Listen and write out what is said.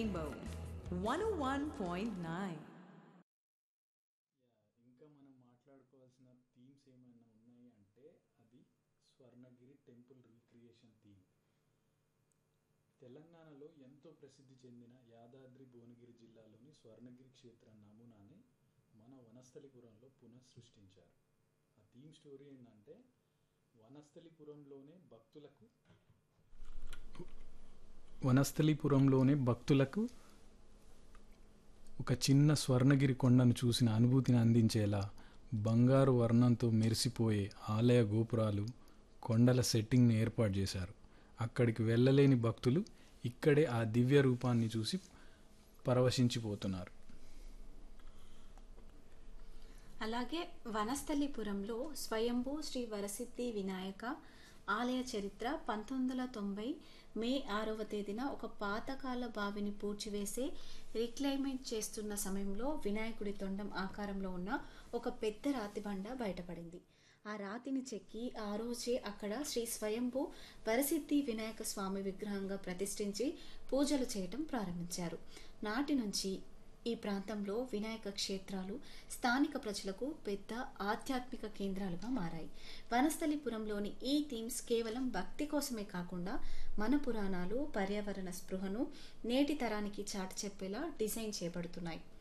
Rainbow 101.9. ఇంకా మనం మాట్లాడుకోవాల్సిన themes ఏమైనా ఉన్నాయి అంటే అది స్వర్ణగిరి టెంపుల్ రీక్రియేషన్ థీమ్ తెలంగాణలో ఎంతో ప్రసిద్ధి చెందిన యాదాద్రి భువనగిరి జిల్లాలోని స్వర్ణగిరి క్షేత్ర నమూనాని మన వనస్థలిపురంలో పునఃసృష్టించారు ఆ థీమ్ స్టోరీ ఏంటంటే వనస్థలిపురంలోనే భక్తులకు వనస్థలిపురంలోనే భక్తులకు ఒక చిన్న స్వర్ణగిరి కొండను చూసిన అనుభూతిని అందించేలా బంగారు వర్ణంతో మెరిసిపోయే ఆలయ గోపురాలు కొండల సెట్టింగ్ని ఏర్పాటు చేశారు అక్కడికి వెళ్ళలేని భక్తులు ఇక్కడే ఆ దివ్య రూపాన్ని చూసి పరవశించిపోతున్నారు అలాగే వనస్థలిపురంలో స్వయంభూ శ్రీ వరసిద్ధి వినాయక ఆలయ చరిత్ర పంతొమ్మిది వందల తొంభై మే ఆరవ తేదీన ఒక పాతకాల బావిని పూడ్చివేసే రిక్లైమెంట్ చేస్తున్న సమయంలో వినాయకుడి తొండం ఆకారంలో ఉన్న ఒక పెద్ద రాతి బండ బయటపడింది ఆ రాతిని చెక్కి ఆ రోజే అక్కడ శ్రీ స్వయంభూ వరసిద్ధి వినాయక స్వామి విగ్రహంగా ప్రతిష్ఠించి పూజలు చేయటం ప్రారంభించారు నాటి నుంచి ఈ ప్రాంతంలో వినాయక క్షేత్రాలు స్థానిక ప్రజలకు పెద్ద ఆధ్యాత్మిక కేంద్రాలుగా మారాయి వనస్థలిపురంలోని ఈ థీమ్స్ కేవలం భక్తి కోసమే కాకుండా మన పురాణాలు పర్యావరణ స్పృహను నేటి తరానికి చాటి చెప్పేలా డిజైన్ చేయబడుతున్నాయి